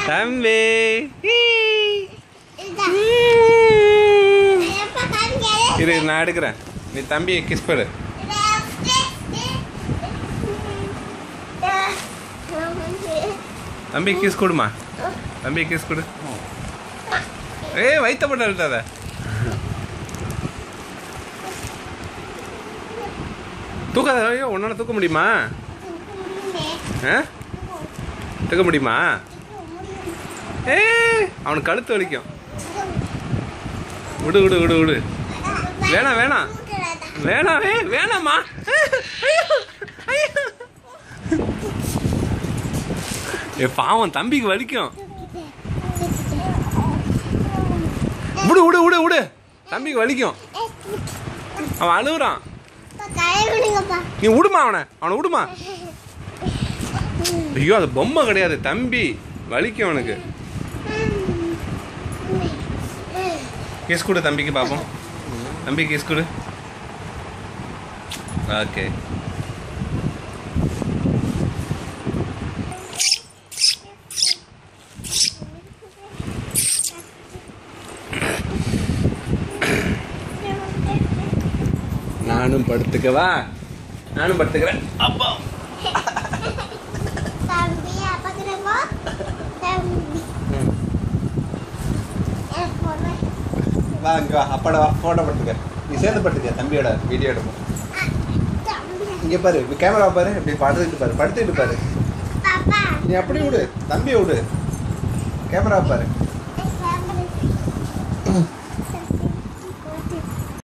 தம்பி இதா. எப்ப காமிங்க? இரு நான் எடுக்கிறேன் நீ தம்பியை கிஸ் பண்ணு இதா. தம்பி கிஸ் கொடுமா தம்பி கிஸ் கொடு ஏய் வைத்த போட்டு அழுத்தாத தூக்காத ஐயோ உன்னால தூக்க முடியுமா ஆ தூக்க முடியுமா ஏ அவனுக்கு கழுத்து வலிக்கும் விடு விடு விடு விடு வேணாம் வேணாம் வேணாம் வே வேணாம்மா ஐயோ ஐயோ ஏ பாவம் தம்பிக்கு வலிக்கும் விடு விடு விடு விடு தம்பிக்கு வலிக்கும் அவன் அழுகுறான் கை விடுங்கப்பா நீ விடுமா அவனை அவனை விடுமா ஐயோ அது பொம்மை கிடையாது தம்பி வலிக்கும் அவனுக்கு கிஸ் கொடு தம்பிக்கு பார்ப்போம் தம்பி கிஸ் கொடு ஓகே நானும் படுத்துக்கவா நானும் படுத்துக்கிறேன் அப்பா தம்பி அப்பா கிட்ட போ தம்பி எனக்கு பொண்ணு வா இங்க வா அப்பாட வா ஃபோட்டோ படுத்துக்க நீ சேர்ந்து படுத்துக்க தம்பியோட வீடியோ எடுப்போம் தம்பி இங்க பாரு கேமரா பாரு இப்படி படுத்துக்கிட்டு பாரு படுத்துக்கிட்டு பாரு பாப்பா நீ அப்படி விடு தம்பியை விடு கேமரா பாரு